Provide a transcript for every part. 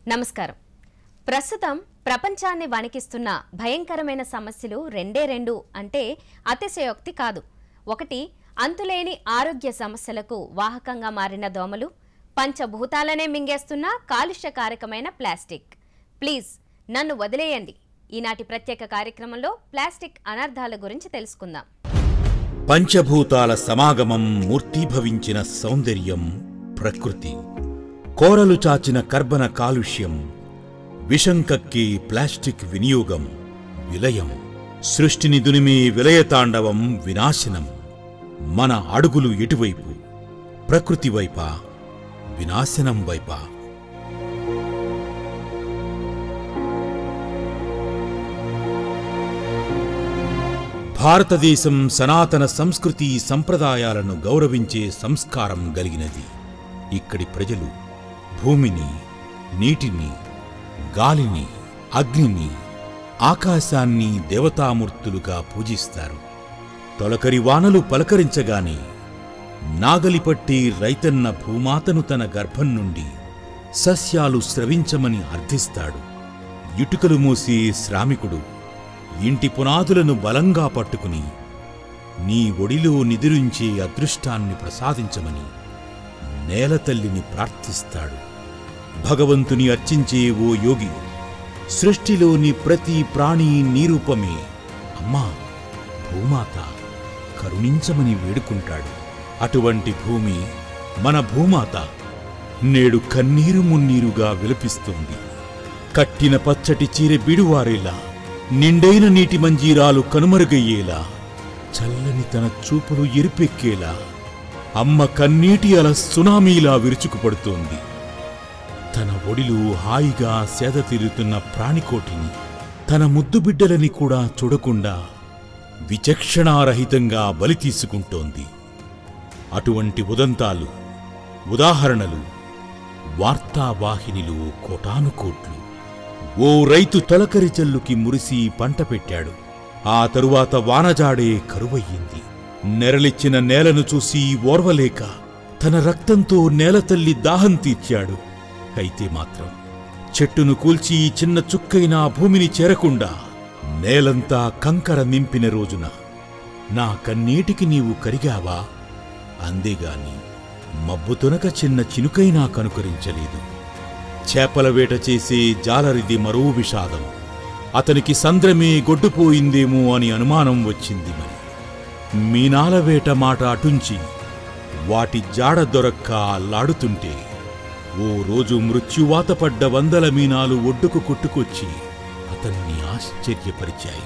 నమస్కారం ప్రస్తుతం ప్రపంచాన్ని వణికిస్తున్న భయంకరమైన సమస్యలు రెండే రెండు అంటే అతిశయోక్తి కాదు ఒకటి అంతులేని ఆరోగ్య సమస్యలకు వాహకంగా మారిన దోమలు పంచభూతాలనే మింగేస్తున్న కాలుష్యకారకమైన ప్లాస్టిక్ ప్లీజ్ నన్ను వదిలేయండి ఈనాటి ప్రత్యేక కార్యక్రమంలో ప్లాస్టిక్ అనర్థాల గురించి తెలుసుకుందాం పంచభూతాల సమాగమం మూర్తీభవించిన సౌందర్యం ప్రకృతి కోరలు చాచిన కర్బన కాలుష్యం విషం కక్కి ప్లాస్టిక్ వినియోగం విలయం సృష్టిని దునిమే విలయతాండవం వినాశనం మన అడుగులు ఎటువైపు ప్రకృతి వైపా వినాశనం వైపా భారతదేశం సనాతన సంస్కృతి సంప్రదాయాలను గౌరవించే సంస్కారం గలిగినది ఇక్కడి ప్రజలు భూమిని నీటిని గాలిని అగ్నిని ఆకాశాన్ని దేవతామూర్తులుగా పూజిస్తారు తొలకరి వానలు పలకరించగానే నాగలిపట్టి రైతన్న భూమాతను తన గర్భం నుండి సస్యాలు స్రవించమని అర్థిస్తాడు ఇటుకలు మోసే శ్రామికుడు ఇంటి పునాదులను బలంగా పట్టుకుని నీ ఒడిలో నిదురించే అదృష్టాన్ని ప్రసాదించమని నేలతల్లిని ప్రార్థిస్తాడు భగవంతుని అర్చించే ఓ యోగి సృష్టిలోని ప్రతి ప్రాణి నీరూపమే అమ్మా భూమాత కరుణించమని వేడుకుంటాడు అటువంటి భూమి మన భూమాత నేడు కన్నీరు మున్నీరుగా విలపిస్తుంది కట్టిన పచ్చటి చీర బిడువారేలా నిండైన నీటి మంజీరాలు కనుమరుగయ్యేలా చల్లని తన చూపులు ఎరిపెక్కేలా అమ్మ కన్నీటి అల సునామీలా విరుచుకుపడుతోంది తన ఒడిలో హాయిగా సేద తీరుతున్న ప్రాణికోటిని తన ముద్దు బిడ్డలని కూడా చూడకుండా విచక్షణారహితంగా బలి తీసుకుంటోంది అటువంటి ఉదంతాలు ఉదాహరణలు వార్తావాహినిలు కోటానుకోట్లు ఓ రైతు తొలకరి జల్లుకి మురిసి పంట పెట్టాడు ఆ తరువాత వానజాడే కరువయ్యింది నెరలిచ్చిన నేలను చూసి ఓర్వలేక తన రక్తంతో నేలతల్లి దాహం తీర్చాడు అయితే మాత్రం చెట్టును కూల్చి చిన్న చుక్కైన భూమిని చేరకుండా నేలంతా కంకర నింపిన రోజున నా కన్నీటికి నీవు కరిగావా అందేగాని మబ్బుతునక చిన్న చినుకైనా కనుకరించలేదు చేపల వేట చేసే జాలరిది మరో విషాదం అతనికి సంద్రమే గొడ్డుపోయిందేమో అని అనుమానం వచ్చింది మరి మీనాల వేట మాట అటుంచి వాటి జాడ దొరక్క అల్లాడుతుంటే ఓ రోజు మృత్యువాత పడ్డ వందల మీనాలు ఒడ్డుకు కొట్టుకొచ్చి అతన్ని ఆశ్చర్యపరిచాయి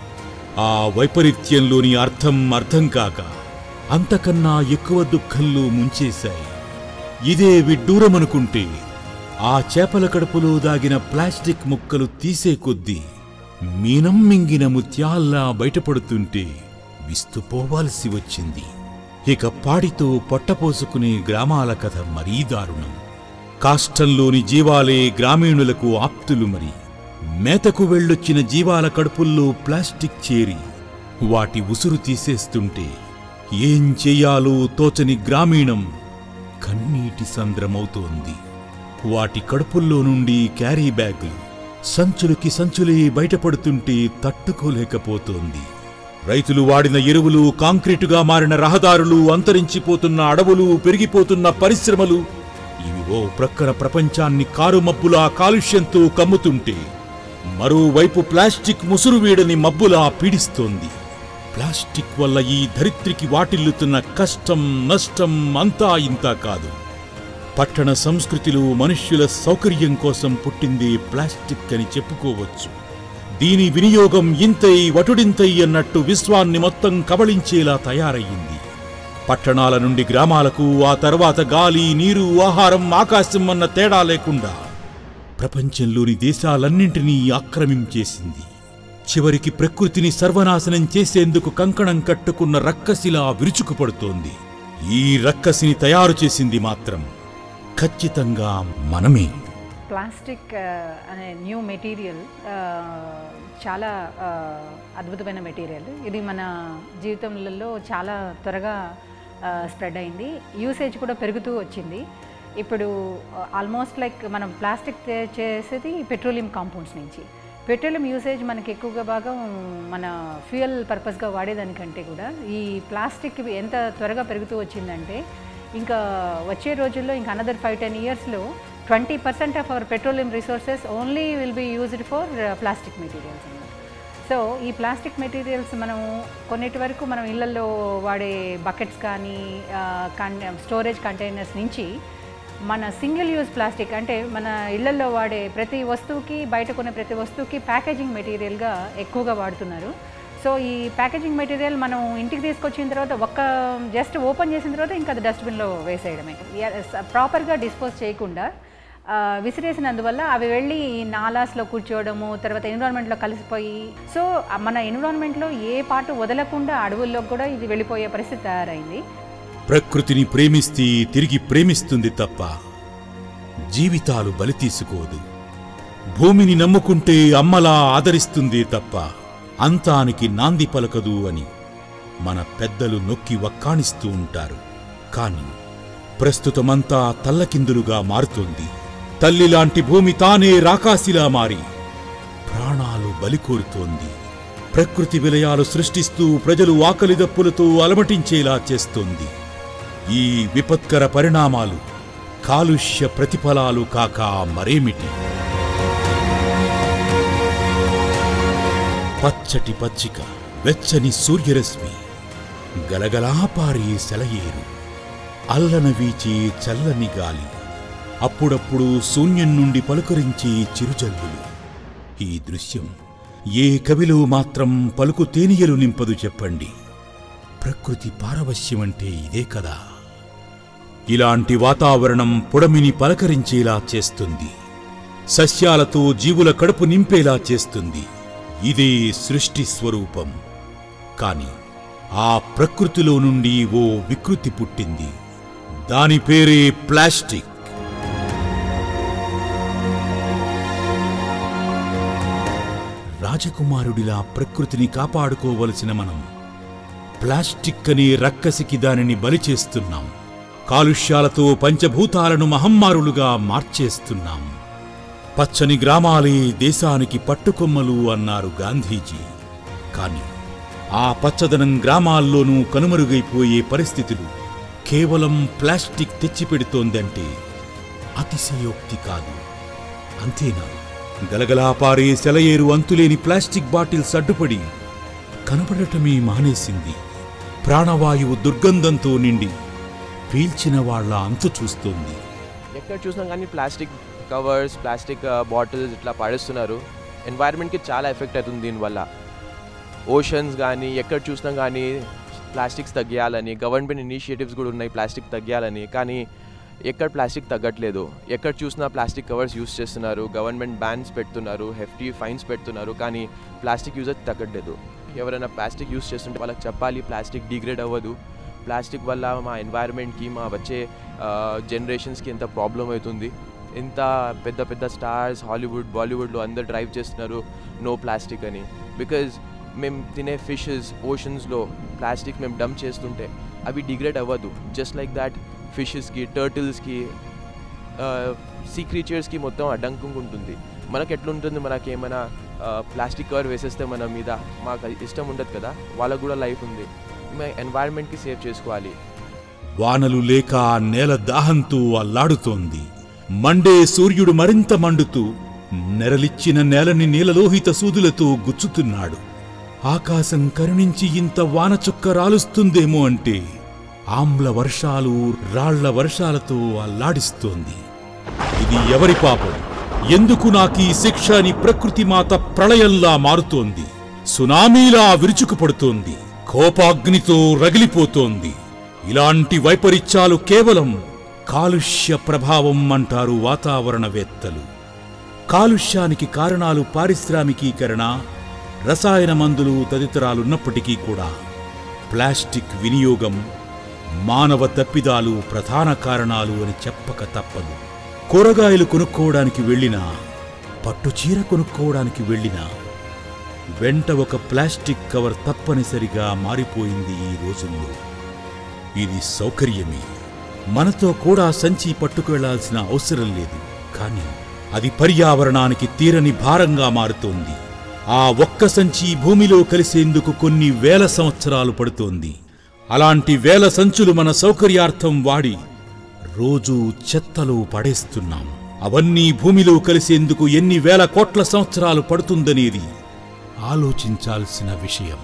ఆ వైపరీత్యంలోని అర్థం అర్థం కాక అంతకన్నా ఎక్కువ దుఃఖంలో ముంచేశాయి ఇదే విడ్డూరమనుకుంటే ఆ చేపల కడుపులో దాగిన ప్లాస్టిక్ ముక్కలు తీసే కొద్దీ మీనం మింగిన ముత్యాల్లా బయటపడుతుంటే విస్తుపోవాల్సి వచ్చింది ఇక పాడితో పొట్టపోసుకునే గ్రామాల కథ మరీ దారుణం కాష్టంలోని జీవాలే గ్రామీణులకు ఆప్తులు మరి మేతకు వెళ్ళొచ్చిన జీవాల కడుపుల్లో ప్లాస్టిక్ చేరి వాటి ఉసురు తీసేస్తుంటే ఏం చెయ్యాలో తోచని గ్రామీణం కన్నీటి సంద్రమవుతోంది వాటి కడుపుల్లో నుండి క్యారీ బ్యాగులు సంచులకి సంచులే బయటపడుతుంటే తట్టుకోలేకపోతోంది రైతులు వాడిన ఎరువులు కాంక్రీటుగా మారిన రహదారులు అంతరించిపోతున్న అడవులు పెరిగిపోతున్న పరిశ్రమలు ఇవి ఓ ప్రక్కన ప్రపంచాన్ని కారుమబ్బులా కాలుష్యంతో కమ్ముతుంటే మరోవైపు ప్లాస్టిక్ ముసురు వీడని మబ్బులా పీడిస్తోంది ప్లాస్టిక్ వల్ల ఈ ధరిత్రికి వాటిల్లుతున్న కష్టం నష్టం అంతా ఇంతా కాదు పట్టణ సంస్కృతిలో మనుష్యుల సౌకర్యం కోసం పుట్టింది ప్లాస్టిక్ అని చెప్పుకోవచ్చు దీని వినియోగం ఇంతై వటుడింతై అన్నట్టు విశ్వాన్ని మొత్తం కబళించేలా తయారయ్యింది పట్టణాల నుండి గ్రామాలకు ఆ తర్వాత గాలి నీరు ఆహారం ఆకాశం అన్న తేడా లేకుండా ప్రపంచంలోని దేశాలన్నింటినీ ఆక్రమించేసింది చివరికి ప్రకృతిని సర్వనాశనం చేసేందుకు కంకణం కట్టుకున్న రక్కసిలా విరుచుకుపడుతోంది ఈ రక్కసిని తయారు చేసింది మాత్రం ఖచ్చితంగా మనమే ప్లాస్టిక్ ఆ, అనే న్యూ మెటీరియల్ ఆ, చాలా ఆ, అద్భుతమైన మెటీరియల్ ఇది మన జీవితంలో చాలా త్వరగా స్ప్రెడ్ అయింది యూసేజ్ కూడా పెరుగుతూ వచ్చింది ఇప్పుడు ఆల్మోస్ట్ లైక్ మనం ప్లాస్టిక్ తే- చేసేది పెట్రోలియం కాంపౌండ్స్ నుంచి పెట్రోలియం యూసేజ్ మనకి ఎక్కువగా భాగం మన ఫ్యూయల్ పర్పస్గా వాడేదానికంటే కూడా ఈ ప్లాస్టిక్ ఎంత త్వరగా పెరుగుతూ వచ్చిందంటే ఇంకా వచ్చే రోజుల్లో ఇంకా అనదర్ ఫైవ్ టెన్ ఇయర్స్లో twenty percent of our petroleum resources only will be used for plastic materials అన్నమాట సో ఈ ప్లాస్టిక్ మెటీరియల్స్ మనం కొన్నిటి వరకు మనం ఇళ్లలో వాడే బకెట్స్ కానీ స్టోరేజ్ కంటైనర్స్ నుంచి మన సింగిల్ యూజ్ ప్లాస్టిక్ అంటే మన ఇళ్లలో వాడే ప్రతి వస్తువుకి బయట కొనే ప్రతి వస్తువుకి ప్యాకేజింగ్ మెటీరియల్గా ఎక్కువగా వాడుతున్నారు సో ఈ ప్యాకేజింగ్ మెటీరియల్ మనం ఇంటికి తీసుకొచ్చిన తర్వాత ఒక్క జస్ట్ ఓపెన్ చేసిన తర్వాత ఇంకా అది డస్ట్బిన్లో వేసేయడమే ప్రాపర్గా డిస్పోజ్ చేయకుండా ఆ, విసిరేసినందువల్ల అవి వెళ్ళి ఈ నాలాస్లో కూర్చోవడము తర్వాత ఎన్విరాన్మెంట్లో కలిసిపోయి సో ఆ మన ఎన్విరాన్మెంట్లో ఏ పాటు వదలకుండా అడవుల్లోకి కూడా ఇది వెళ్ళిపోయే పరిస్థితి తయారైంది ప్రకృతిని ప్రేమిస్తే తిరిగి ప్రేమిస్తుంది తప్ప జీవితాలు బలి తీసుకోదు భూమిని నమ్ముకుంటే అమ్మలా ఆదరిస్తుంది తప్ప అంతానికి నాంది పలకదు అని మన పెద్దలు నొక్కి వక్కాణిస్తూ ఉంటారు కాని ప్రస్తుతమంతా తల్లకిందులుగా మారుతోంది తల్లిలాంటి భూమి తానే రాకాసిలా మారి ప్రాణాలు బలికోరుతోంది ప్రకృతి విలయాలు సృష్టిస్తూ ప్రజలు ఆకలి దప్పులతో అలమటించేలా చేస్తోంది ఈ విపత్కర పరిణామాలు కాలుష్య ప్రతిఫలాలు కాక మరేమిటి పచ్చటి పచ్చిక వెచ్చని సూర్యరశ్మి గలగలా పారే సెలయేరు అల్లన వీచే చల్లని గాలి అప్పుడప్పుడు శూన్యం నుండి పలుకరించే చిరుజల్లులు ఈ దృశ్యం ఏ కవిలో మాత్రం పలుకు తేనియలు నింపదు చెప్పండి ప్రకృతి పారవశ్యమంటే ఇదే కదా ఇలాంటి వాతావరణం పుడమిని పలకరించేలా చేస్తుంది సస్యాలతో జీవుల కడుపు నింపేలా చేస్తుంది ఇదే సృష్టి స్వరూపం కాని ఆ ప్రకృతిలో నుండి ఓ వికృతి పుట్టింది దాని పేరే ప్లాస్టిక్ రాజకుమారుడిలా ప్రకృతిని కాపాడుకోవలసిన మనం ప్లాస్టిక్ అనే రక్కసికి దానిని బలి చేస్తున్నాం కాలుష్యాలతో పంచభూతాలను మహమ్మారులుగా మార్చేస్తున్నాం పచ్చని గ్రామాలే దేశానికి పట్టుకొమ్మలు అన్నారు గాంధీజీ కాని ఆ పచ్చదనం గ్రామాల్లోనూ కనుమరుగైపోయే పరిస్థితులు కేవలం ప్లాస్టిక్ తెచ్చిపెడుతోందంటే అతిశయోక్తి కాదు అంతేనా గలగలా పారే సెలయేరు అంతులేని ప్లాస్టిక్ బాటిల్స్ అడ్డుపడి కనపడటమే మానేసింది ప్రాణవాయువు దుర్గంధంతో నిండి పీల్చిన వాళ్ళ అంతు చూస్తోంది ఎక్కడ చూసినా కానీ ప్లాస్టిక్ కవర్స్ ప్లాస్టిక్ బాటిల్స్ ఇట్లా పడేస్తున్నారు ఎన్వైరన్మెంట్కి చాలా ఎఫెక్ట్ అవుతుంది దీనివల్ల ఓషన్స్ కానీ ఎక్కడ చూసినా కానీ ప్లాస్టిక్స్ తగ్గియాలని గవర్నమెంట్ ఇనిషియేటివ్స్ కూడా ఉన్నాయి ప్లాస్టిక్ తగ్గియాలని కానీ ఎక్కడ ప్లాస్టిక్ తగ్గట్లేదు ఎక్కడ చూసినా ప్లాస్టిక్ కవర్స్ యూస్ చేస్తున్నారు గవర్నమెంట్ బ్యాన్స్ పెడుతున్నారు హెఫ్టీ ఫైన్స్ పెడుతున్నారు కానీ ప్లాస్టిక్ యూజర్ తగ్గట్లేదు ఎవరైనా ప్లాస్టిక్ యూస్ చేస్తుంటే వాళ్ళకి చెప్పాలి ప్లాస్టిక్ డిగ్రేడ్ అవ్వదు ప్లాస్టిక్ వల్ల మా ఎన్వైరన్మెంట్కి మా వచ్చే జనరేషన్స్కి ఎంత ప్రాబ్లం అవుతుంది ఇంత పెద్ద పెద్ద స్టార్స్ హాలీవుడ్ బాలీవుడ్లో అందరు డ్రైవ్ చేస్తున్నారు నో ప్లాస్టిక్ అని బికాజ్ మేము తినే ఫిషెస్ ఓషన్స్లో ప్లాస్టిక్ మేము డంప్ చేస్తుంటే అవి డిగ్రేడ్ అవ్వదు జస్ట్ లైక్ దాట్ ఫిషెస్కి టర్టిల్స్కి సీ క్రీచర్స్కి మొత్తం అడ్డంకుంటుంది మనకు ఎట్లుంటుంది మనకి ఏమైనా ప్లాస్టిక్ కవర్ వేసేస్తే మన మీద మాకు అది ఇష్టం ఉండదు కదా వాళ్ళకు కూడా లైఫ్ ఉంది మేము ఎన్వైరన్మెంట్కి సేవ్ చేసుకోవాలి వానలు లేక ఆ నేల దాహంతో అల్లాడుతోంది మండే సూర్యుడు మరింత మండుతూ నెరలిచ్చిన నేలని నీలలోహిత సూదులతో గుచ్చుతున్నాడు ఆకాశం కరుణించి ఇంత వాన చుక్క రాలుస్తుందేమో అంటే ఆమ్ల వర్షాలు రాళ్ల వర్షాలతో అల్లాడిస్తోంది ఇది ఎవరి పాపం ఎందుకు నాకీ శిక్ష అని ప్రకృతి మాత ప్రళయంలా మారుతోంది సునామీలా విరుచుకుపడుతోంది కోపాగ్నితో రగిలిపోతోంది ఇలాంటి వైపరీత్యాలు కేవలం కాలుష్య ప్రభావం అంటారు వాతావరణవేత్తలు కాలుష్యానికి కారణాలు పారిశ్రామికీకరణ రసాయన మందులు తదితరాలున్నప్పటికీ కూడా ప్లాస్టిక్ వినియోగం మానవ తప్పిదాలు ప్రధాన కారణాలు అని చెప్పక తప్పదు కూరగాయలు కొనుక్కోవడానికి వెళ్ళినా పట్టుచీర కొనుక్కోవడానికి వెళ్ళినా వెంట ఒక ప్లాస్టిక్ కవర్ తప్పనిసరిగా మారిపోయింది ఈ రోజుల్లో ఇది సౌకర్యమే మనతో కూడా సంచి పట్టుకు వెళ్లాల్సిన అవసరం లేదు కానీ అది పర్యావరణానికి తీరని భారంగా మారుతోంది ఆ ఒక్క సంచి భూమిలో కలిసేందుకు కొన్ని వేల సంవత్సరాలు పడుతోంది అలాంటి వేల సంచులు మన సౌకర్యార్థం వాడి రోజూ చెత్తలో పడేస్తున్నాం అవన్నీ భూమిలో కలిసేందుకు ఎన్ని వేల కోట్ల సంవత్సరాలు పడుతుందనేది ఆలోచించాల్సిన విషయం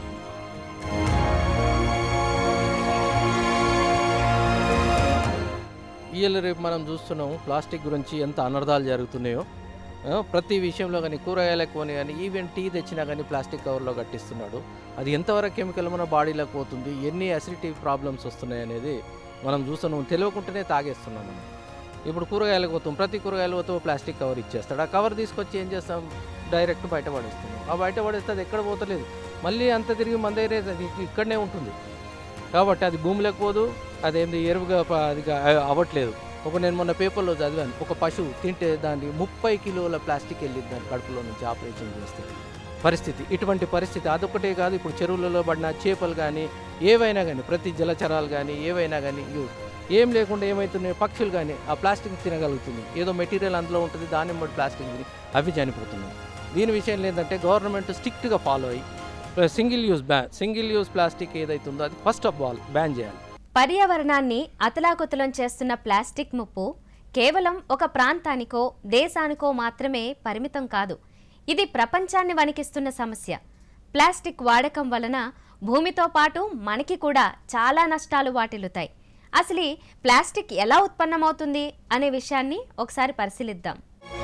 ఇవాళ రేపు మనం చూస్తున్నాము ప్లాస్టిక్ గురించి ఎంత అనర్థాలు జరుగుతున్నాయో ఆ, ప్రతి విషయంలో కానీ కూరగాయలకు కొని కానీ ఈవెన్ టీ తెచ్చినా కానీ ప్లాస్టిక్ కవర్లో కట్టిస్తున్నాడు అది ఎంతవరకు కెమికల్ మన బాడీలోకి పోతుంది ఎన్ని అసిడిటీ ప్రాబ్లమ్స్ వస్తున్నాయి అనేది మనం చూస్తున్నాం తెలియకుండానే తాగేస్తున్నాం మనం ఇప్పుడు కూరగాయలకు పోతాం ప్రతి కూరగాయలు పోతే ప్లాస్టిక్ కవర్ ఇచ్చేస్తాడు ఆ కవర్ తీసుకొచ్చి ఏం చేస్తాం డైరెక్ట్ బయట పడేస్తున్నాం ఆ బయట పడేస్తే అది ఎక్కడ పోతలేదు మళ్ళీ అంత తిరిగి మన దగ్గరే అది ఇక్కడనే ఉంటుంది కాబట్టి అది భూమిలోకి పోదు అదేంది ఎరువుగా ప- అది గా- అవ్వట్లేదు ఒక నేను మొన్న పేపర్లో చదివాను ఒక పశువు తింటే దాన్ని ముప్పై కిలోల ప్లాస్టిక్ వెళ్ళింది దాని కడుపులో నుంచి ఆపరేషన్ చేస్తే పరిస్థితి ఇటువంటి పరిస్థితి అదొకటే కాదు ఇప్పుడు చెరువులలో పడిన చేపలు కానీ ఏవైనా కానీ ప్రతి జలచరాలు కానీ ఏవైనా కానీ ఇవి ఏం లేకుండా ఏమవుతున్నాయి పక్షులు కానీ ఆ ప్లాస్టిక్ తినగలుగుతుంది ఏదో మెటీరియల్ అందులో ఉంటుంది దాన్ని బట్టి ప్లాస్టిక్ తిని అవి చనిపోతున్నాయి దీని విషయంలో ఏంటంటే గవర్నమెంట్ స్ట్రిక్ట్గా ఫాలో అయ్యి single use ban single use plastic ఏదైతుందో అది ఫస్ట్ ఆఫ్ ఆల్ బ్యాన్ చేయాలి పర్యావరణాన్ని అతలాకుతలం చేస్తున్న ప్లాస్టిక్ ముప్పు కేవలం ఒక ప్రాంతానికో దేశానికో మాత్రమే పరిమితం కాదు ఇది ప్రపంచాన్ని వణికిస్తున్న సమస్య ప్లాస్టిక్ వాడకం వలన భూమితో పాటు మనకి కూడా చాలా నష్టాలు వాటిల్లుతాయి అసలు ఈ ప్లాస్టిక్ ఎలా ఉత్పన్నమవుతుంది అనే విషయాన్ని ఒకసారి పరిశీలిద్దాం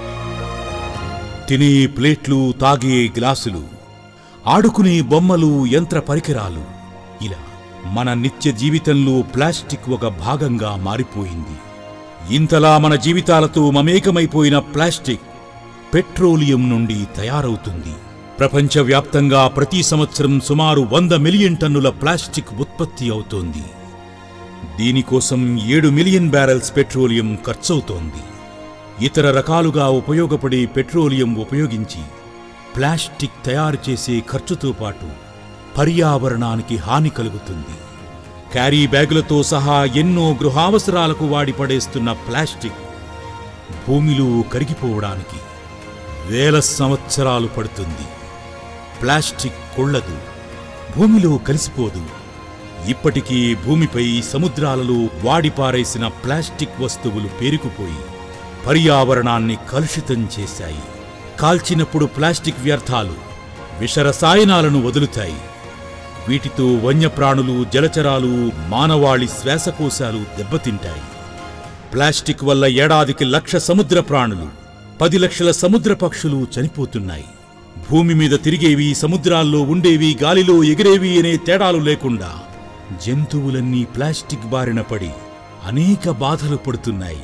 తినే ప్లేట్లు తాగే గ్లాసులు ఆడుకునే బొమ్మలు యంత్ర పరికరాలు ఇలా మన నిత్య జీవితంలో ప్లాస్టిక్ ఒక భాగంగా మారిపోయింది ఇంతలా మన జీవితాలతో మమేకమైపోయిన ప్లాస్టిక్ పెట్రోలియం నుండి తయారవుతుంది ప్రపంచవ్యాప్తంగా ప్రతి సంవత్సరం సుమారు వంద మిలియన్ టన్నుల ప్లాస్టిక్ ఉత్పత్తి అవుతోంది దీనికోసం ఏడు మిలియన్ బ్యారెల్స్ పెట్రోలియం ఖర్చవుతోంది ఇతర రకాలుగా ఉపయోగపడే పెట్రోలియం ఉపయోగించి ప్లాస్టిక్ తయారు చేసే ఖర్చుతో పాటు పర్యావరణానికి హాని కలుగుతుంది క్యారీ బ్యాగులతో సహా ఎన్నో గృహావసరాలకు వాడి పడేస్తున్న ప్లాస్టిక్ భూమిలో కరిగిపోవడానికి వేల సంవత్సరాలు పడుతుంది ప్లాస్టిక్ కొళ్ళదు భూమిలో కలిసిపోదు ఇప్పటికీ భూమిపై సముద్రాలలో వాడిపారేసిన ప్లాస్టిక్ వస్తువులు పేరుకుపోయి పర్యావరణాన్ని కలుషితం చేశాయి కాల్చినప్పుడు ప్లాస్టిక్ వ్యర్థాలు విషరసాయనాలను వదులుతాయి వీటితో వన్యప్రాణులు జలచరాలు మానవాళి శ్వాసకోశాలు దెబ్బతింటాయి ప్లాస్టిక్ వల్ల ఏడాదికి లక్ష సముద్ర ప్రాణులు పది లక్షల సముద్ర పక్షులు చనిపోతున్నాయి భూమి మీద తిరిగేవి సముద్రాల్లో ఉండేవి గాలిలో ఎగిరేవి అనే తేడాలు లేకుండా జంతువులన్నీ ప్లాస్టిక్ బారిన పడి అనేక బాధలు పడుతున్నాయి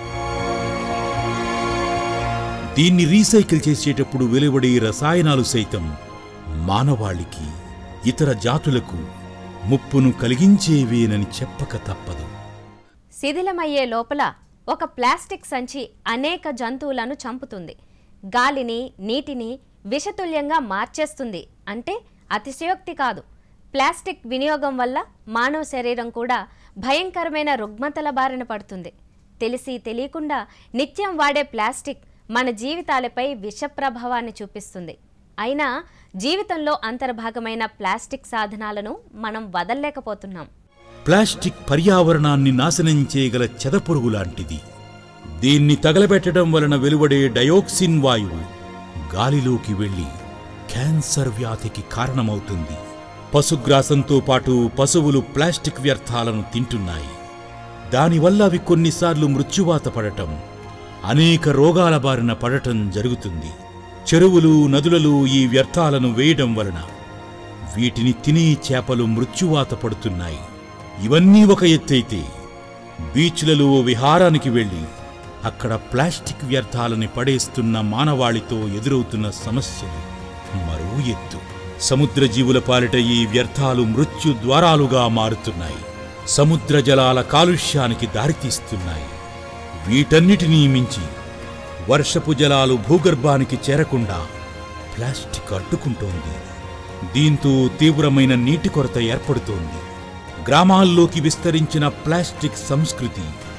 దీన్ని రీసైకిల్ చేసేటప్పుడు వెలువడే రసాయనాలు సైతం మానవాళికి ఇతర జాతులకు ముప్పును కలిగించేవేనని చెప్పక తప్పదు శిథిలమయ్యే లోపల ఒక ప్లాస్టిక్ సంచి అనేక జంతువులను చంపుతుంది గాలిని నీటిని విషతుల్యంగా మార్చేస్తుంది అంటే అతిశయోక్తి కాదు ప్లాస్టిక్ వినియోగం వల్ల మానవ శరీరం కూడా భయంకరమైన రుగ్మతల బారిన పడుతుంది తెలిసి తెలియకుండా నిత్యం వాడే ప్లాస్టిక్ మన జీవితాలపై విష ప్రభావాన్ని చూపిస్తుంది అయినా జీవితంలో అంతర్భాగమైన ప్లాస్టిక్ సాధనాలను మనం వదల్లేకపోతున్నాం ప్లాస్టిక్ పర్యావరణాన్ని నాశనం చేయగల చెదపురుగు లాంటిది దీన్ని తగలబెట్టడం వలన వెలువడే డయోక్సిన్ వాయువు గాలిలోకి వెళ్లి క్యాన్సర్ వ్యాధికి కారణమవుతుంది పశుగ్రాసంతో పాటు పశువులు ప్లాస్టిక్ వ్యర్థాలను తింటున్నాయి దానివల్ల అవి కొన్నిసార్లు మృత్యువాత పడటం అనేక రోగాల బారిన పడటం జరుగుతుంది చెరువులు నదులలో ఈ వ్యర్థాలను వేయడం వలన వీటిని తినే చేపలు మృత్యువాత పడుతున్నాయి ఇవన్నీ ఒక ఎత్తైతే బీచ్లలో విహారానికి వెళ్ళి అక్కడ ప్లాస్టిక్ వ్యర్థాలని పడేస్తున్న మానవాళితో ఎదురవుతున్న సమస్యలు మరో ఎత్తు సముద్ర జీవుల పాలిట ఈ వ్యర్థాలు మృత్యు ద్వారాలుగా మారుతున్నాయి సముద్ర జలాల కాలుష్యానికి దారితీస్తున్నాయి వీటన్నిటినీ మించి వర్షపు జలాలు భూగర్భానికి చేరకుండా ప్లాస్టిక్ అడ్డుకుంటోంది దీంతో తీవ్రమైన నీటి కొరత ఏర్పడుతోంది గ్రామాల్లోకి విస్తరించిన ప్లాస్టిక్ సంస్కృతి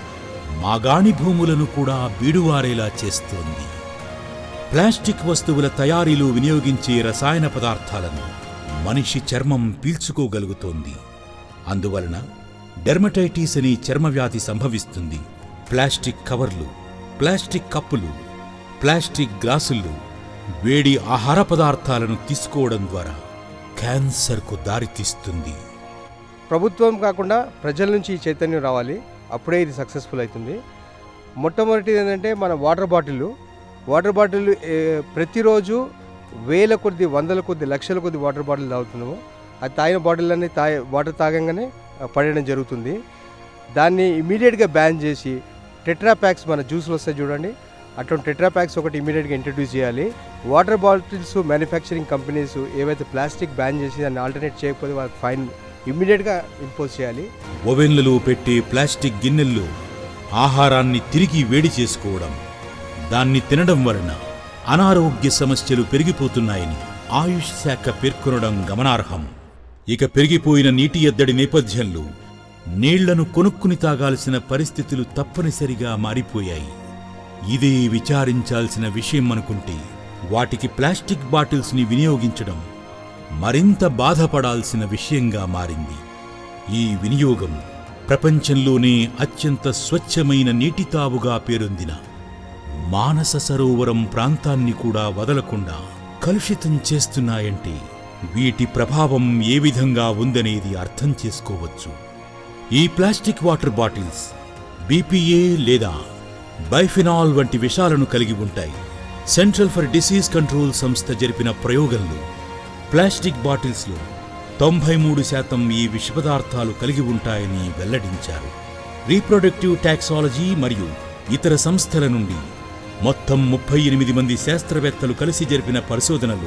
మాగాణి భూములను కూడా బీడువారేలా చేస్తోంది ప్లాస్టిక్ వస్తువుల తయారీలో వినియోగించే రసాయన పదార్థాలను మనిషి చర్మం పీల్చుకోగలుగుతోంది అందువలన డెర్మటైటిస్ అనే చర్మవ్యాధి సంభవిస్తుంది ప్లాస్టిక్ కవర్లు ప్లాస్టిక్ కప్పులు ప్లాస్టిక్ గ్లాసులు వేడి ఆహార పదార్థాలను తీసుకోవడం ద్వారా క్యాన్సర్కు దారితీస్తుంది ప్రభుత్వం కాకుండా ప్రజల నుంచి ఈ చైతన్యం రావాలి అప్పుడే ఇది సక్సెస్ఫుల్ అవుతుంది మొట్టమొదటిది ఏంటంటే మన వాటర్ బాటిల్ వాటర్ బాటిల్ ఏ, ప్రతిరోజు వేల కొద్ది వందల కొద్ది లక్షల కొద్ది వాటర్ బాటిల్ తాగుతున్నాము అది తాగిన బాటిల్ అన్ని తాగే వాటర్ తాగంగానే ఆ, పడేయడం జరుగుతుంది దాన్ని ఇమీడియట్గా బ్యాన్ చేసి టెట్రా ప్యాక్స్ మన జ్యూస్లు వస్తాయి చూడండి అటువంటి టెట్రా ప్యాక్స్ ఒకటి ఇమీడియట్గా ఇంట్రడ్యూస్ చేయాలి వాటర్ బాటిల్స్ మ్యానుఫ్యాక్చరింగ్ కంపెనీస్ ఏవైతే ప్లాస్టిక్ బ్యాన్ చేసి దాన్ని ఆల్టర్నేట్ చేయకపోతే వాళ్ళకి ఫైన్ ఇమ్మీడియట్గా ఇంపోజ్ చేయాలి ఓవెన్లలో పెట్టే ప్లాస్టిక్ గిన్నెల్లో ఆహారాన్ని తిరిగి వేడి చేసుకోవడం దాన్ని తినడం వలన అనారోగ్య సమస్యలు పెరిగిపోతున్నాయని ఆయుష్ శాఖ పేర్కొనడం గమనార్హం ఇక పెరిగిపోయిన నీటి ఎద్దడి నేపథ్యంలో నీళ్లను కొనుక్కుని తాగాల్సిన పరిస్థితులు తప్పనిసరిగా మారిపోయాయి ఇదే విచారించాల్సిన విషయం అనుకుంటే వాటికి ప్లాస్టిక్ బాటిల్స్ని వినియోగించడం మరింత బాధపడాల్సిన విషయంగా మారింది ఈ వినియోగం ప్రపంచంలోనే అత్యంత స్వచ్ఛమైన నీటి తావుగా పేరొందిన మానస సరోవరం ప్రాంతాన్ని కూడా వదలకుండా కలుషితం చేస్తున్నాయంటే వీటి ప్రభావం ఏ విధంగా ఉందనేది అర్థం చేసుకోవచ్చు ఈ ప్లాస్టిక్ వాటర్ బాటిల్స్ బీపీఏ లేదా బైఫినాల్ వంటి విషాలను కలిగి ఉంటాయి సెంట్రల్ ఫర్ డిసీజ్ కంట్రోల్ సంస్థ జరిపిన ప్రయోగంలో ప్లాస్టిక్ బాటిల్స్లో తొంభై మూడు శాతం ఈ విష పదార్థాలు కలిగి ఉంటాయని వెల్లడించారు రీప్రొడక్టివ్ టాక్సాలజీ మరియు ఇతర సంస్థల నుండి మొత్తం ముప్పై ఎనిమిది మంది శాస్త్రవేత్తలు కలిసి జరిపిన పరిశోధనలు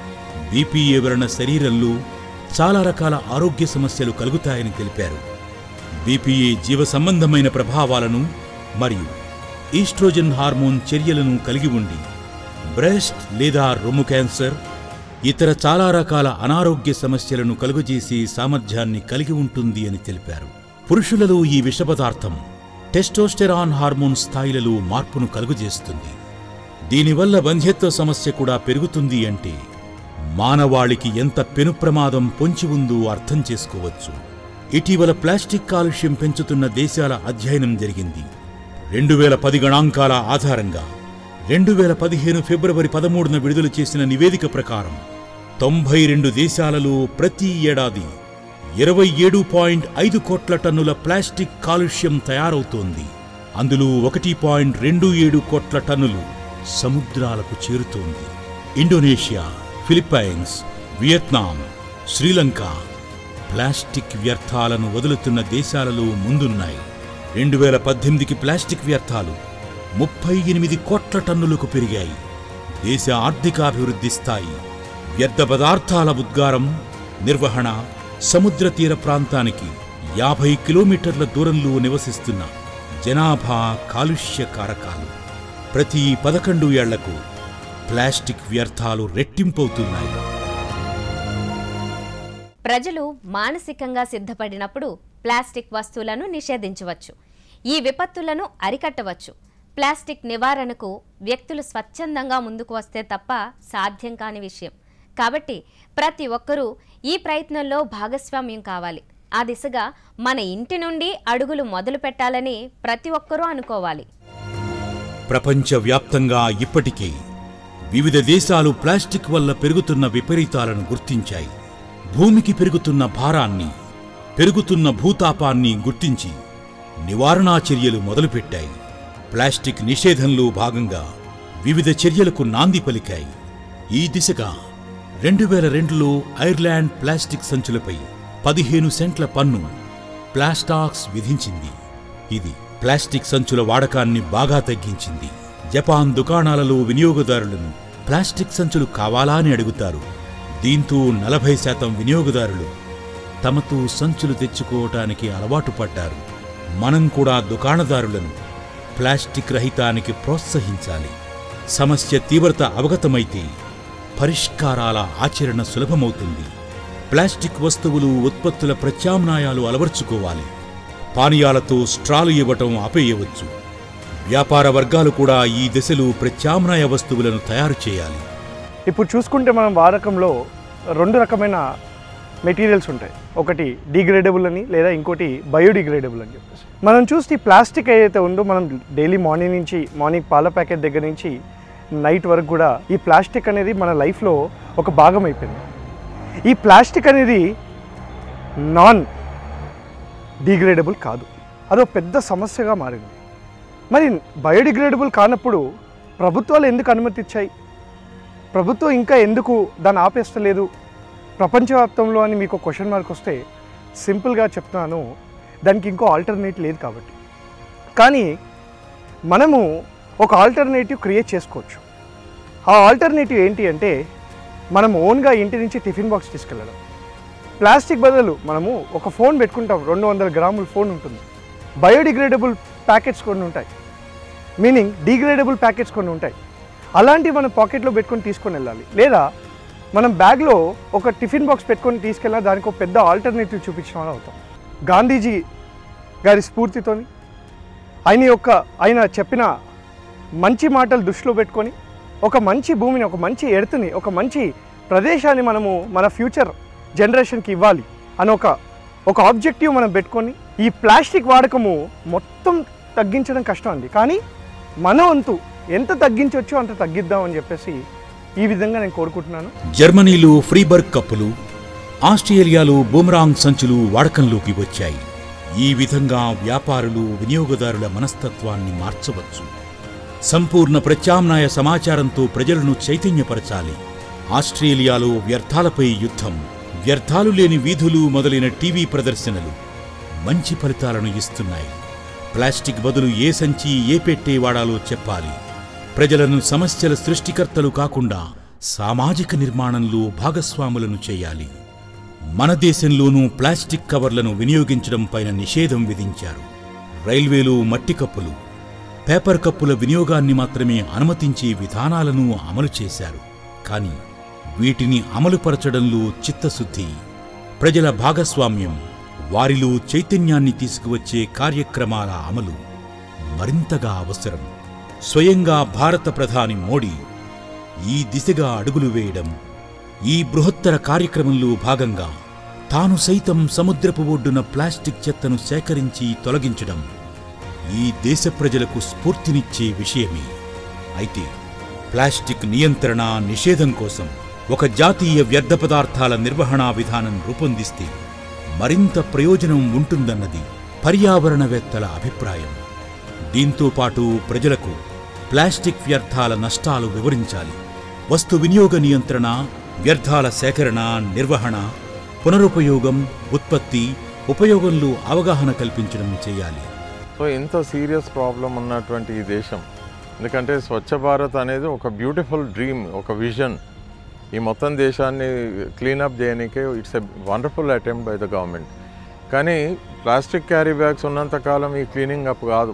బీపీఏ వలన శరీరంలో చాలా రకాల ఆరోగ్య సమస్యలు కలుగుతాయని తెలిపారు బీపీఏ జీవ సంబంధమైన ప్రభావాలను మరియు ఈస్ట్రోజన్ హార్మోన్ చర్యలను కలిగి ఉండి బ్రెస్ట్ లేదా రొమ్ము క్యాన్సర్ ఇతర చాలా రకాల అనారోగ్య సమస్యలను కలుగజేసే సామర్థ్యాన్ని కలిగి ఉంటుంది అని తెలిపారు పురుషులలో ఈ విష పదార్థం టెస్టోస్టెరాన్ హార్మోన్ స్థాయిలలో మార్పును కలుగజేస్తుంది దీనివల్ల బంధ్యత్వ సమస్య కూడా పెరుగుతుంది అంటే మానవాళికి ఎంత పెను ప్రమాదం పొంచి ఉందో అర్థం చేసుకోవచ్చు ఇటీవల ప్లాస్టిక్ కాలుష్యం పెంచుతున్న దేశాల అధ్యయనం జరిగింది రెండు వేల పది గణాంకాల ఆధారంగా రెండు వేల పదిహేను ఫిబ్రవరి పదమూడున విడుదల చేసిన నివేదిక ప్రకారం తొంభై రెండు దేశాలలో ప్రతి ఏడాది ఇరవై ఏడు పాయింట్ ఐదు కోట్ల టన్నుల ప్లాస్టిక్ కాలుష్యం తయారవుతోంది అందులో ఒకటి పాయింట్ రెండు ఏడు కోట్ల టన్నులు సముద్రాలకు చేరుతోంది Indonesia Philippines Vietnam Sri Lanka plastic వ్యర్థాలను వదులుతున్న దేశాలలో ముందున్నాయి రెండు వేల పద్దెనిమిదికి ప్లాస్టిక్ వ్యర్థాలు ముప్పై ఎనిమిది కోట్ల టన్నులకు పెరిగాయి దేశ ఆర్థికాభివృద్ధి స్థాయి వ్యర్థ పదార్థాల ఉద్గారం నిర్వహణ సముద్ర తీర ప్రాంతానికి యాభై కిలోమీటర్ల దూరంలో నివసిస్తున్న జనాభా కాలుష్య కారకాలు ప్రతి పదకొండు ఏళ్లకు ప్లాస్టిక్ వ్యర్థాలు రెట్టింపవుతున్నాయి ప్రజలు మానసికంగా సిద్ధపడినప్పుడు ప్లాస్టిక్ వస్తువులను నిషేధించవచ్చు ఈ విపత్తులను అరికట్టవచ్చు ప్లాస్టిక్ నివారణకు వ్యక్తులు స్వచ్ఛందంగా ముందుకు వస్తే తప్ప సాధ్యం కాని విషయం కాబట్టి ప్రతి ఒక్కరూ ఈ ప్రయత్నంలో భాగస్వామ్యం కావాలి ఆ దిశగా మన ఇంటి నుండి అడుగులు మొదలు పెట్టాలని ప్రతి ఒక్కరూ అనుకోవాలి ప్రపంచవ్యాప్తంగా ఇప్పటికే వివిధ దేశాలు ప్లాస్టిక్ వల్ల పెరుగుతున్న విపరీతాలను గుర్తించాయి భూమికి పెరుగుతున్న భారాన్ని పెరుగుతున్న భూతాపాన్ని గుర్తించి నివారణా చర్యలు మొదలుపెట్టాయి ప్లాస్టిక్ నిషేధంలో భాగంగా వివిధ చర్యలకు నాంది పలికాయి ఈ దిశగా రెండు వేల రెండులో ఐర్లాండ్ ప్లాస్టిక్ సంచులపై పదిహేను సెంట్ల పన్ను ప్లాస్టాక్స్ విధించింది ఇది ప్లాస్టిక్ సంచుల వాడకాన్ని బాగా తగ్గించింది జపాన్ దుకాణాలలో వినియోగదారులను ప్లాస్టిక్ సంచులు కావాలా అని అడుగుతారు దీంతో నలభై శాతం వినియోగదారులు తమతో సంచులు తెచ్చుకోవటానికి అలవాటు పడ్డారు మనం కూడా దుకాణదారులను ప్లాస్టిక్ రహితానికి ప్రోత్సహించాలి సమస్య తీవ్రత అవగతమైతే పరిష్కారాల ఆచరణ సులభమవుతుంది ప్లాస్టిక్ వస్తువులు ఉత్పత్తుల ప్రత్యామ్నాయాలు అలవర్చుకోవాలి పానీయాలతో స్ట్రాలు ఇవ్వటం ఆపేయవచ్చు వ్యాపార వర్గాలు కూడా ఈ దశలో ప్రత్యామ్నాయ వస్తువులను తయారు చేయాలి ఇప్పుడు చూసుకుంటే మనం వాడకంలో రెండు రకమైన మెటీరియల్స్ ఉంటాయి ఒకటి డిగ్రేడబుల్ అని లేదా ఇంకోటి బయోడిగ్రేడబుల్ అని చెప్పేసి మనం చూస్తే ఈ ప్లాస్టిక్ ఏదైతే ఉందో మనం డైలీ మార్నింగ్ నుంచి మార్నింగ్ పాల ప్యాకెట్ దగ్గర నుంచి నైట్ వరకు కూడా ఈ ప్లాస్టిక్ అనేది మన లైఫ్లో ఒక భాగం అయిపోయింది ఈ ప్లాస్టిక్ అనేది నాన్ డిగ్రేడబుల్ కాదు అదో పెద్ద సమస్యగా మారింది మరి బయోడిగ్రేడబుల్ కానప్పుడు ప్రభుత్వాలు ఎందుకు అనుమతి ఇచ్చాయి ప్రభుత్వం ఇంకా ఎందుకు దాన్ని ఆపేస్తలేదు ప్రపంచవ్యాప్తంలో అని మీకు క్వశ్చన్ మార్క్ వస్తే సింపుల్గా చెప్తున్నాను దానికి ఇంకో ఆల్టర్నేట్ లేదు కాబట్టి కానీ మనము ఒక ఆల్టర్నేటివ్ క్రియేట్ చేసుకోవచ్చు ఆ ఆల్టర్నేటివ్ ఏంటి అంటే మనం ఓన్గా ఇంటి నుంచి టిఫిన్ బాక్స్ తీసుకెళ్ళడం ప్లాస్టిక్ బదులు మనము ఒక ఫోన్ పెట్టుకుంటాం రెండు వందల గ్రాముల ఫోన్ ఉంటుంది బయోడిగ్రేడబుల్ ప్యాకెట్స్ కొన్ని ఉంటాయి మీనింగ్ డిగ్రేడబుల్ ప్యాకెట్స్ కొన్ని ఉంటాయి అలాంటివి మనం పాకెట్లో పెట్టుకొని తీసుకొని వెళ్ళాలి లేదా మనం బ్యాగ్లో ఒక టిఫిన్ బాక్స్ పెట్టుకొని తీసుకెళ్ళినా దానికి ఒక పెద్ద ఆల్టర్నేటివ్ చూపించిన వాళ్ళు అవుతాం గాంధీజీ గారి స్ఫూర్తితోని ఆయన యొక్క ఆయన చెప్పిన మంచి మాటలు దృష్టిలో పెట్టుకొని ఒక మంచి భూమిని ఒక మంచి ఎర్త్ని ఒక మంచి ప్రదేశాన్ని మనము మన ఫ్యూచర్ జనరేషన్కి ఇవ్వాలి అని ఒక ఒక ఆబ్జెక్టివ్ మనం పెట్టుకొని ఈ ప్లాస్టిక్ వాడకము మొత్తం తగ్గించడం కష్టం అండి కానీ మన వంతు ఎంత తగ్గించవచ్చో అంత తగ్గిద్దాం అని చెప్పేసి ఈ విధంగా నేను కోరుకుంటున్నాను జర్మనీలో ఫ్రీబర్గ్ కప్పులు ఆస్ట్రేలియాలో బూమరాంగ్ సంచులు వాడకంలోకి వచ్చాయి ఈ విధంగా వ్యాపారులు వినియోగదారుల మనస్తత్వాన్ని మార్చవచ్చు సంపూర్ణ ప్రత్యామ్నాయ సమాచారంతో ప్రజలను చైతన్యపరచాలి ఆస్ట్రేలియాలో వ్యర్థాలపై యుద్ధం వ్యర్థాలు లేని వీధులు మొదలైన టీవీ ప్రదర్శనలు మంచి ఫలితాలను ఇస్తున్నాయి ప్లాస్టిక్ బదులు ఏ సంచి ఏ పెట్టే వాడాలో చెప్పాలి ప్రజలను సమస్యల సృష్టికర్తలు కాకుండా సామాజిక నిర్మాణంలో భాగస్వాములను చేయాలి మన దేశంలోనూ ప్లాస్టిక్ కవర్లను వినియోగించడం పైన నిషేధం విధించారు రైల్వేలో మట్టి కప్పులు పేపర్ కప్పుల వినియోగాన్ని మాత్రమే అనుమతించే విధానాలను అమలు చేశారు కానీ వీటిని అమలుపరచడంలో చిత్తశుద్ధి ప్రజల భాగస్వామ్యం వారిలో చైతన్యాన్ని తీసుకువచ్చే కార్యక్రమాల అమలు మరింతగా అవసరం స్వయంగా భారత ప్రధాని మోడీ ఈ దిశగా అడుగులు వేయడం ఈ బృహత్తర కార్యక్రమంలో భాగంగా తాను సైతం సముద్రపు ఒడ్డున ప్లాస్టిక్ చెత్తను సేకరించి తొలగించడం ఈ దేశ ప్రజలకు స్ఫూర్తినిచ్చే విషయమే అయితే ప్లాస్టిక్ నియంత్రణ నిషేధం కోసం ఒక జాతీయ వ్యర్థ పదార్థాల నిర్వహణా విధానం రూపొందిస్తే మరింత ప్రయోజనం ఉంటుందన్నది పర్యావరణవేత్తల అభిప్రాయం దీంతో పాటు ప్రజలకు ప్లాస్టిక్ వ్యర్థాల నష్టాలు వివరించాలి వస్తు వినియోగ నియంత్రణ వ్యర్థాల సేకరణ నిర్వహణ పునరుపయోగం ఉత్పత్తి ఉపయోగంలో అవగాహన కల్పించడం చేయాలి సో ఇంత సీరియస్ ప్రాబ్లం ఉన్నటువంటి ఈ దేశం ఎందుకంటే స్వచ్ఛ భారత్ అనేది ఒక బ్యూటిఫుల్ డ్రీమ్ ఒక విజన్ ఈ మొత్తం దేశాన్ని క్లీనప్ చేయడానికే it's a wonderful attempt by the government కానీ ప్లాస్టిక్ క్యారీ బ్యాగ్స్ ఉన్నంతకాలం ఈ క్లీనింగ్ అప్ కాదు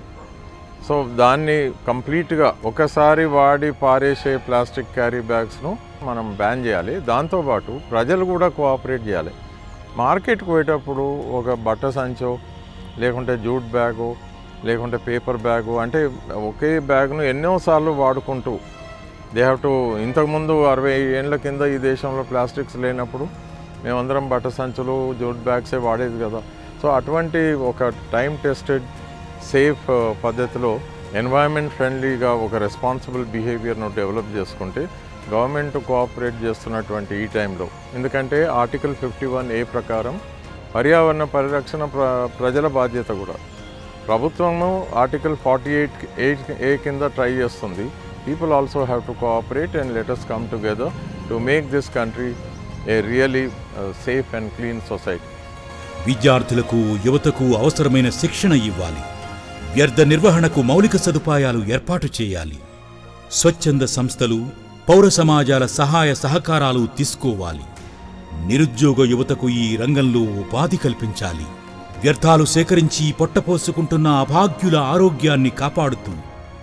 సో దాన్ని కంప్లీట్గా ఒకసారి వాడి పారేసే ప్లాస్టిక్ క్యారీ బ్యాగ్స్ను మనం బ్యాన్ చేయాలి దాంతోపాటు ప్రజలు కూడా కోఆపరేట్ చేయాలి మార్కెట్కి పోయేటప్పుడు ఒక బట్ట సంచో లేకుంటే జూట్ బ్యాగు లేకుంటే పేపర్ బ్యాగు అంటే ఒకే బ్యాగ్ను ఎన్నోసార్లు వాడుకుంటూ దే హ్యావ్ టు ఇంతకుముందు అరవై ఏళ్ళ కింద ఈ దేశంలో ప్లాస్టిక్స్ లేనప్పుడు మేమందరం బట్ట సంచులు జూట్ బ్యాగ్సే వాడేది కదా సో అటువంటి ఒక టైం టెస్టెడ్ సేఫ్ పద్ధతిలో ఎన్వైరన్మెంట్ ఫ్రెండ్లీగా ఒక రెస్పాన్సిబుల్ బిహేవియర్ను డెవలప్ చేసుకుంటే గవర్నమెంట్ కోఆపరేట్ చేస్తున్నటువంటి ఈ టైంలో ఎందుకంటే ఆర్టికల్ ఫిఫ్టీ వన్ ఏ ప్రకారం పర్యావరణ పరిరక్షణ ప్ర ప్రజల బాధ్యత కూడా ప్రభుత్వము article forty eight eight A కింద ట్రై చేస్తుంది people also have to cooperate and let us come together to make this country a really safe and clean society విద్యార్థులకు యువతకు అవసరమైన శిక్షణ ఇవ్వాలి వ్యర్థ నిర్వహణకు మౌలిక సదుపాయాలు ఏర్పాటు చేయాలి స్వచ్ఛంద సంస్థలు పౌర సమాజాల సహాయ సహకారాలు తీసుకోవాలి నిరుద్యోగ యువతకు ఈ రంగంలో ఉపాధి కల్పించాలి వ్యర్థాలు సేకరించి పొట్టపోసుకుంటున్న అభాగ్యుల ఆరోగ్యాన్ని కాపాడుతూ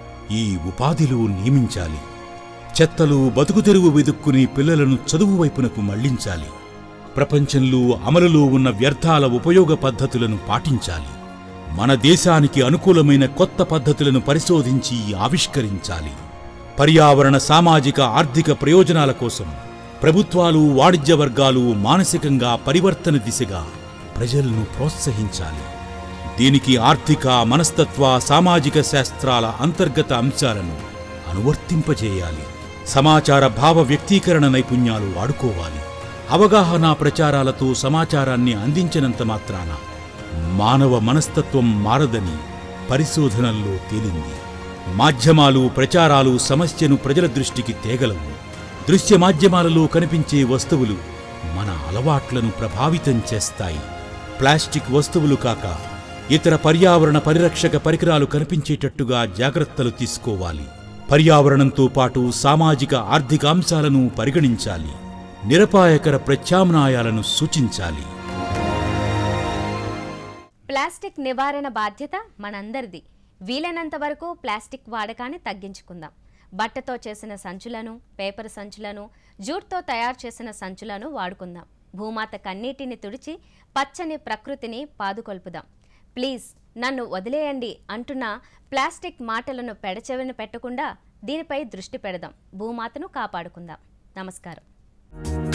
ఈ ఉపాధిలో నియమించాలి చెత్తలు బతుకుతెరువు వెదుక్కుని పిల్లలను చదువు వైపునకు మళ్లించాలి ప్రపంచంలో అమలులో ఉన్న వ్యర్థాల ఉపయోగ పద్ధతులను పాటించాలి మన దేశానికి అనుకూలమైన కొత్త పద్ధతులను పరిశోధించి ఆవిష్కరించాలి పర్యావరణ సామాజిక ఆర్థిక ప్రయోజనాల కోసం ప్రభుత్వాలు వాణిజ్య వర్గాలు మానసికంగా పరివర్తన దిశగా ప్రజలను ప్రోత్సహించాలి దీనికి ఆర్థిక మనస్తత్వ సామాజిక శాస్త్రాల అంతర్గత అంశాలను అనువర్తింపజేయాలి సమాచార భావ వ్యక్తీకరణ నైపుణ్యాలు వాడుకోవాలి అవగాహన ప్రచారాలతో సమాచారాన్ని అందించినంత మాత్రాన మానవ మనస్తత్వం మారదని పరిశోధనల్లో తేలింది మాధ్యమాలు ప్రచారాలు సమస్యను ప్రజల దృష్టికి తేగలవు దృశ్య మాధ్యమాలలో కనిపించే వస్తువులు మన అలవాట్లను ప్రభావితం చేస్తాయి ప్లాస్టిక్ వస్తువులు కాక ఇతర పర్యావరణ పరిరక్షక పరికరాలు కనిపించేటట్టుగా జాగ్రత్తలు తీసుకోవాలి పర్యావరణంతో పాటు సామాజిక ఆర్థిక అంశాలను పరిగణించాలి నిరపాయకర ప్రత్యామ్నాయాలను సూచించాలి ప్లాస్టిక్ నివారణ బాధ్యత మనందరిది వీలైనంత వరకు ప్లాస్టిక్ వాడకాన్ని తగ్గించుకుందాం బట్టతో చేసిన సంచులను పేపర్ సంచులను జూట్తో తయారు చేసిన సంచులను వాడుకుందాం భూమాత కన్నీటిని తుడిచి పచ్చని ప్రకృతిని పాదుకొల్పుదాం ప్లీజ్ నన్ను వదిలేయండి అంటున్న ప్లాస్టిక్ మాటలను పెడచెవిన పెట్టకుండా దీనిపై దృష్టి పెడదాం భూమాతను కాపాడుకుందాం నమస్కారం